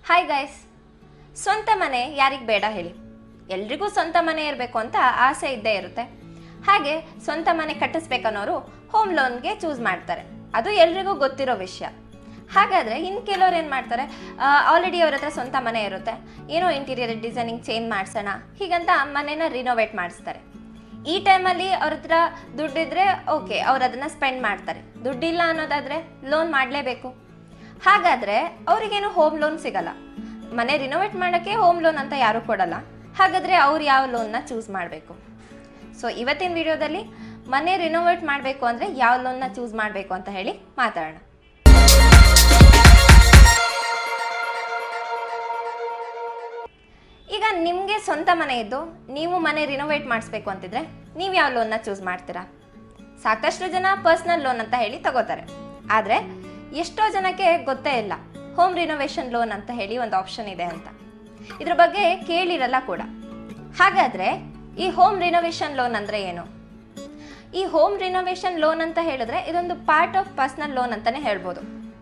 hi guys ಸ್ವಂತ ಮನೆ ಯಾರಿಗೆ ಬೇಡ ಹೇಳಿ ಎಲ್ರಿಗೂ ಸ್ವಂತ ಮನೆ ಇರಬೇಕು ಅಂತ ಆಸೆ ಇದ್ದೇ ಇರುತ್ತೆ ಹಾಗೆ ಸ್ವಂತ ಮನೆ ಕಟ್ಟಿಸ್ಬೇಕನ್ನೋರು ಹೋಮ್ ಲೋನ್ಗೆ ಚೂಸ್ ಮಾಡ್ತಾರೆ ಅದು ಎಲ್ರಿಗೂ ಗೊತ್ತಿರೋ ವಿಷಯ ಹಾಗಾದರೆ ಇನ್ನು ಕೆಲವ್ರು ಏನು ಮಾಡ್ತಾರೆ ಆಲ್ರೆಡಿ ಅವ್ರ ಹತ್ರ ಸ್ವಂತ ಮನೆ ಇರುತ್ತೆ ಏನೋ ಇಂಟೀರಿಯರ್ ಡಿಸೈನಿಂಗ್ ಚೇಂಜ್ ಮಾಡಿಸೋಣ ಹೀಗಂತ ಮನೆನ ರಿನೋವೇಟ್ ಮಾಡಿಸ್ತಾರೆ ಈ ಟೈಮಲ್ಲಿ ಅವ್ರ ಹತ್ರ ದುಡ್ಡಿದ್ರೆ ಓಕೆ ಅವ್ರು ಅದನ್ನು ಸ್ಪೆಂಡ್ ಮಾಡ್ತಾರೆ ದುಡ್ಡಿಲ್ಲ ಅನ್ನೋದಾದರೆ ಲೋನ್ ಮಾಡಲೇಬೇಕು ಹಾಗಾದರೆ ಅವರಿಗೇನು ಹೋಮ್ ಲೋನ್ ಸಿಗಲ್ಲ ಮನೆ ರಿನೋವೇಟ್ ಮಾಡೋಕ್ಕೆ ಹೋಮ್ ಲೋನ್ ಅಂತ ಯಾರೂ ಕೊಡಲ್ಲ ಹಾಗಾದರೆ ಅವ್ರು ಯಾವ ಲೋನ್ನ ಚೂಸ್ ಮಾಡಬೇಕು ಸೊ ಇವತ್ತಿನ ವಿಡಿಯೋದಲ್ಲಿ ಮನೆ ರಿನೋವೇಟ್ ಮಾಡಬೇಕು ಅಂದರೆ ಯಾವ ಲೋನ್ನ ಚೂಸ್ ಮಾಡಬೇಕು ಅಂತ ಹೇಳಿ ಮಾತಾಡೋಣ ಈಗ ನಿಮಗೆ ಸ್ವಂತ ಮನೆ ಇದ್ದು ನೀವು ಮನೆ ರಿನೋವೇಟ್ ಮಾಡಿಸ್ಬೇಕು ಅಂತಿದ್ರೆ ನೀವು ಯಾವ ಲೋನ್ನ ಚೂಸ್ ಮಾಡ್ತೀರಾ ಸಾಕಷ್ಟು ಜನ ಪರ್ಸ್ನಲ್ ಲೋನ್ ಅಂತ ಹೇಳಿ ತಗೋತಾರೆ ಆದರೆ ಎಷ್ಟೋ ಜನಕ್ಕೆ ಗೊತ್ತೇ ಇಲ್ಲ ಹೋಮ್ ರಿನೋವೇಷನ್ ಲೋನ್ ಅಂತ ಹೇಳಿ ಒಂದು ಆಪ್ಷನ್ ಇದೆ ಅಂತ ಇದ್ರ ಬಗ್ಗೆ ಕೇಳಿರಲ್ಲ ಕೂಡ ಹಾಗಾದರೆ ಈ ಹೋಮ್ ರಿನೋವೇಷನ್ ಲೋನ್ ಅಂದರೆ ಏನು ಈ ಹೋಮ್ ರಿನೋವೇಷನ್ ಲೋನ್ ಅಂತ ಹೇಳಿದ್ರೆ ಇದೊಂದು ಪಾರ್ಟ್ ಆಫ್ ಪರ್ಸ್ನಲ್ ಲೋನ್ ಅಂತಲೇ ಹೇಳ್ಬೋದು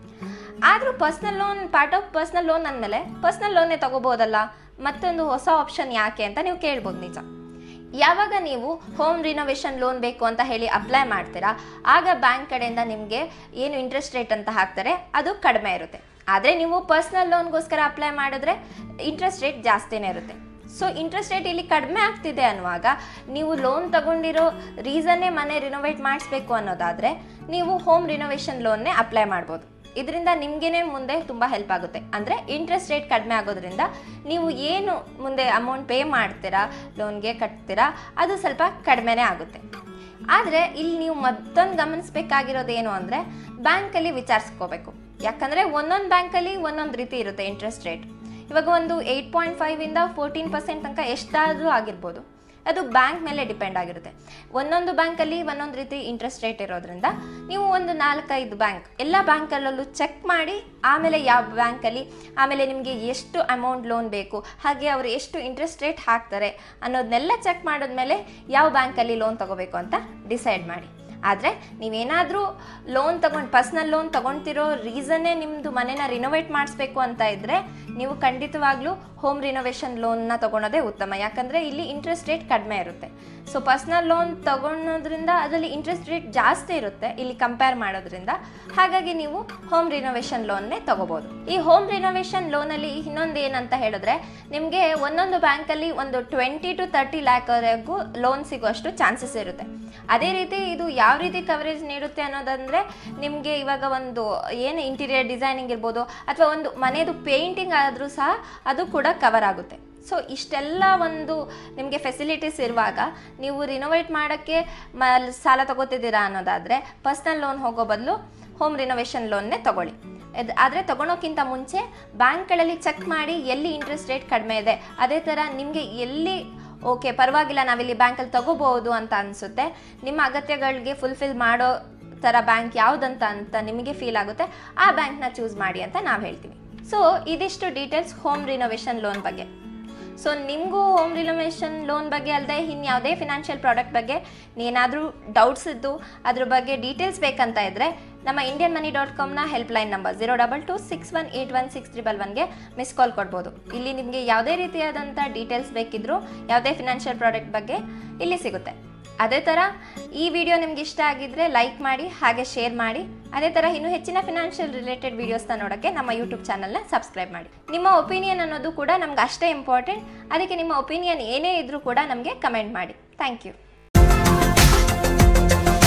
ಆದರೂ personal loan part of personal loan ಅಂದಮೇಲೆ ಪರ್ಸ್ನಲ್ ಲೋನ್ನೇ ತಗೋಬೋದಲ್ಲ ಮತ್ತೊಂದು ಹೊಸ ಆಪ್ಷನ್ ಯಾಕೆ ಅಂತ ನೀವು ಕೇಳ್ಬೋದು ನಿಜ ಯಾವಾಗ ನೀವು ಹೋಮ್ ರಿನೋವೇಷನ್ ಲೋನ್ ಬೇಕು ಅಂತ ಹೇಳಿ ಅಪ್ಲೈ ಮಾಡ್ತೀರಾ ಆಗ ಬ್ಯಾಂಕ್ ಕಡೆಯಿಂದ ನಿಮಗೆ ಏನು ಇಂಟ್ರೆಸ್ಟ್ ರೇಟ್ ಅಂತ ಹಾಕ್ತಾರೆ ಅದು ಕಡಿಮೆ ಇರುತ್ತೆ ಆದರೆ ನೀವು ಪರ್ಸ್ನಲ್ ಲೋನ್ಗೋಸ್ಕರ ಅಪ್ಲೈ ಮಾಡಿದ್ರೆ ಇಂಟ್ರೆಸ್ಟ್ ರೇಟ್ ಜಾಸ್ತಿನೇ ಇರುತ್ತೆ ಸೊ ಇಂಟ್ರೆಸ್ಟ್ ರೇಟ್ ಇಲ್ಲಿ ಕಡಿಮೆ ಆಗ್ತಿದೆ ಅನ್ನುವಾಗ ನೀವು ಲೋನ್ ತಗೊಂಡಿರೋ ರೀಸನ್ನೇ ಮನೆ ರಿನೋವೇಟ್ ಮಾಡಿಸ್ಬೇಕು ಅನ್ನೋದಾದರೆ ನೀವು ಹೋಮ್ ರಿನೋವೇಷನ್ ಲೋನ್ನೇ ಅಪ್ಲೈ ಮಾಡ್ಬೋದು ಇದರಿಂದ ನಿಮಗೇನೆ ಮುಂದೆ ತುಂಬ ಹೆಲ್ಪ್ ಆಗುತ್ತೆ ಅಂದರೆ ಇಂಟ್ರೆಸ್ಟ್ ರೇಟ್ ಕಡಿಮೆ ಆಗೋದ್ರಿಂದ ನೀವು ಏನು ಮುಂದೆ ಅಮೌಂಟ್ ಪೇ ಮಾಡ್ತೀರಾ ಲೋನ್ಗೆ ಕಟ್ತೀರಾ ಅದು ಸ್ವಲ್ಪ ಕಡಿಮೆನೇ ಆಗುತ್ತೆ ಆದರೆ ಇಲ್ಲಿ ನೀವು ಮತ್ತೊಂದು ಗಮನಿಸಬೇಕಾಗಿರೋದು ಏನು ಅಂದರೆ ಬ್ಯಾಂಕಲ್ಲಿ ವಿಚಾರಿಸ್ಕೋಬೇಕು ಯಾಕಂದರೆ ಒಂದೊಂದು ಬ್ಯಾಂಕಲ್ಲಿ ಒಂದೊಂದು ರೀತಿ ಇರುತ್ತೆ ಇಂಟ್ರೆಸ್ಟ್ ರೇಟ್ ಇವಾಗ ಒಂದು ಏಯ್ಟ್ ಪಾಯಿಂಟ್ ಫೈವಿಂದ ಫೋರ್ಟೀನ್ ಪರ್ಸೆಂಟ್ ತನಕ ಎಷ್ಟಾದರೂ ಆಗಿರ್ಬೋದು ಅದು ಬ್ಯಾಂಕ್ ಮೇಲೆ ಡಿಪೆಂಡ್ ಆಗಿರುತ್ತೆ ಒಂದೊಂದು ಬ್ಯಾಂಕಲ್ಲಿ ಒಂದೊಂದು ರೀತಿ ಇಂಟ್ರೆಸ್ಟ್ ರೇಟ್ ಇರೋದ್ರಿಂದ ನೀವು ಒಂದು ನಾಲ್ಕೈದು ಬ್ಯಾಂಕ್ ಎಲ್ಲ ಬ್ಯಾಂಕಲ್ಲೂ ಚೆಕ್ ಮಾಡಿ ಆಮೇಲೆ ಯಾವ ಬ್ಯಾಂಕಲ್ಲಿ ಆಮೇಲೆ ನಿಮಗೆ ಎಷ್ಟು ಅಮೌಂಟ್ ಲೋನ್ ಬೇಕು ಹಾಗೆ ಅವರು ಎಷ್ಟು ಇಂಟ್ರೆಸ್ಟ್ ರೇಟ್ ಹಾಕ್ತಾರೆ ಅನ್ನೋದನ್ನೆಲ್ಲ ಚೆಕ್ ಮಾಡಿದ್ಮೇಲೆ ಯಾವ ಬ್ಯಾಂಕಲ್ಲಿ ಲೋನ್ ತಗೋಬೇಕು ಅಂತ ಡಿಸೈಡ್ ಮಾಡಿ ಆದರೆ ನೀವೇನಾದರೂ ಲೋನ್ ತಗೊಂಡು ಪರ್ಸ್ನಲ್ ಲೋನ್ ತೊಗೊಳ್ತಿರೋ ರೀಸನ್ನೇ ನಿಮ್ಮದು ಮನೇನ ರಿನೋವೇಟ್ ಮಾಡಿಸ್ಬೇಕು ಅಂತ ಇದ್ದರೆ ನೀವು ಖಂಡಿತವಾಗ್ಲೂ ಹೋಮ್ ರಿನೋವೇಷನ್ ಲೋನ್ನ ತೊಗೊಳೋದೇ ಉತ್ತಮ ಯಾಕಂದರೆ ಇಲ್ಲಿ ಇಂಟ್ರೆಸ್ಟ್ ರೇಟ್ ಕಡಿಮೆ ಇರುತ್ತೆ ಸೊ ಪರ್ಸ್ನಲ್ ಲೋನ್ ತೊಗೊಳೋದ್ರಿಂದ ಅದರಲ್ಲಿ ಇಂಟ್ರೆಸ್ಟ್ ರೇಟ್ ಜಾಸ್ತಿ ಇರುತ್ತೆ ಇಲ್ಲಿ ಕಂಪೇರ್ ಮಾಡೋದ್ರಿಂದ ಹಾಗಾಗಿ ನೀವು ಹೋಮ್ ರಿನೋವೇಷನ್ ಲೋನ್ನೇ ತಗೋಬೋದು ಈ ಹೋಮ್ ರಿನೋವೇಷನ್ ಲೋನಲ್ಲಿ ಇನ್ನೊಂದು ಏನಂತ ಹೇಳಿದ್ರೆ ನಿಮಗೆ ಒಂದೊಂದು ಬ್ಯಾಂಕಲ್ಲಿ ಒಂದು ಟ್ವೆಂಟಿ ಟು ತರ್ಟಿ ಲ್ಯಾಕ್ವರೆಗೂ ಲೋನ್ ಸಿಗುವಷ್ಟು ಚಾನ್ಸಸ್ ಇರುತ್ತೆ ಅದೇ ರೀತಿ ಇದು ಯಾವ ರೀತಿ ಕವರೇಜ್ ನೀಡುತ್ತೆ ಅನ್ನೋದಂದರೆ ನಿಮಗೆ ಇವಾಗ ಒಂದು ಏನು ಇಂಟೀರಿಯರ್ ಡಿಸೈನಿಂಗ್ ಇರ್ಬೋದು ಅಥವಾ ಒಂದು ಮನೆಯದು ಪೇಂಟಿಂಗ್ ಆದರೂ ಸಹ ಅದು ಕೂಡ ಕವರ್ ಆಗುತ್ತೆ ಸೊ ಇಷ್ಟೆಲ್ಲ ಒಂದು ನಿಮಗೆ ಫೆಸಿಲಿಟೀಸ್ ಇರುವಾಗ ನೀವು ರಿನೋವೇಟ್ ಮಾಡೋಕ್ಕೆ ಮ ಸಾಲ ತಗೋತಿದ್ದೀರಾ ಅನ್ನೋದಾದರೆ ಪರ್ಸ್ನಲ್ ಲೋನ್ ಹೋಗೋ ಬದಲು ಹೋಮ್ ರಿನೋವೇಷನ್ ಲೋನ್ನೇ ತಗೊಳ್ಳಿ ಆದರೆ ತಗೊಳೋಕ್ಕಿಂತ ಮುಂಚೆ ಬ್ಯಾಂಕ್ಗಳಲ್ಲಿ ಚೆಕ್ ಮಾಡಿ ಎಲ್ಲಿ ಇಂಟ್ರೆಸ್ಟ್ ರೇಟ್ ಕಡಿಮೆ ಇದೆ ಅದೇ ಥರ ನಿಮಗೆ ಎಲ್ಲಿ ಓಕೆ ಪರವಾಗಿಲ್ಲ ನಾವಿಲ್ಲಿ ಬ್ಯಾಂಕಲ್ಲಿ ತಗೋಬಹುದು ಅಂತ ಅನಿಸುತ್ತೆ ನಿಮ್ಮ ಅಗತ್ಯಗಳಿಗೆ ಫುಲ್ಫಿಲ್ ಮಾಡೋ ಥರ ಬ್ಯಾಂಕ್ ಯಾವುದಂತ ಅಂತ ನಿಮಗೆ ಫೀಲ್ ಆಗುತ್ತೆ ಆ ಬ್ಯಾಂಕ್ನ ಚೂಸ್ ಮಾಡಿ ಅಂತ ನಾವು ಹೇಳ್ತೀವಿ ಸೊ ಇದಿಷ್ಟು ಡೀಟೇಲ್ಸ್ ಹೋಮ್ ರಿನೋವೇಷನ್ ಲೋನ್ ಬಗ್ಗೆ ಸೊ ನಿಮಗೂ ಹೋಮ್ ರಿನೋವೇಷನ್ ಲೋನ್ ಬಗ್ಗೆ ಅಲ್ಲದೆ ಇನ್ನು ಯಾವುದೇ ಫಿನಾನ್ಷಿಯಲ್ ಪ್ರಾಡಕ್ಟ್ ಬಗ್ಗೆ ಏನಾದರೂ ಡೌಟ್ಸ್ ಇದ್ದು ಅದ್ರ ಬಗ್ಗೆ ಡೀಟೇಲ್ಸ್ ಬೇಕಂತ ಇದ್ದರೆ ನಮ್ಮ ಇಂಡಿಯನ್ ಮನಿ ಡಾಟ್ ಕಾಮ್ನ help line number zero double two six one eight one six triple ಒನ್ಗೆ ಮಿಸ್ ಕಾಲ್ ಕೊಡ್ಬೋದು ಇಲ್ಲಿ ನಿಮಗೆ ಯಾವುದೇ ರೀತಿಯಾದಂಥ ಡೀಟೇಲ್ಸ್ ಬೇಕಿದ್ದರೂ ಯಾವುದೇ ಫಿನಾನ್ಷಿಯಲ್ ಪ್ರಾಡಕ್ಟ್ ಬಗ್ಗೆ ಇಲ್ಲಿ ಸಿಗುತ್ತೆ ಅದೇ ಥರ ಈ ವಿಡಿಯೋ ನಿಮ್ಗೆ ಇಷ್ಟ ಆಗಿದ್ದರೆ ಲೈಕ್ ಮಾಡಿ ಹಾಗೆ ಶೇರ್ ಮಾಡಿ ಅದೇ ಥರ ಇನ್ನೂ ಹೆಚ್ಚಿನ ಫಿನಾನ್ಷಿಯಲ್ ರಿಲೇಟೆಡ್ ವೀಡಿಯೋಸ್ನ ನೋಡೋಕ್ಕೆ ನಮ್ಮ ಯೂಟ್ಯೂಬ್ ಚಾನಲ್ನ ಸಬ್ಸ್ಕ್ರೈಬ್ ಮಾಡಿ ನಿಮ್ಮ ಒಪಿನಿಯನ್ ಅನ್ನೋದು ಕೂಡ ನಮ್ಗೆ ಅಷ್ಟೇ ಇಂಪಾರ್ಟೆಂಟ್ ಅದಕ್ಕೆ ನಿಮ್ಮ ಒಪಿನಿಯನ್ ಏನೇ ಇದ್ದರೂ ಕೂಡ ನಮಗೆ ಕಮೆಂಟ್ ಮಾಡಿ ಥ್ಯಾಂಕ್ ಯು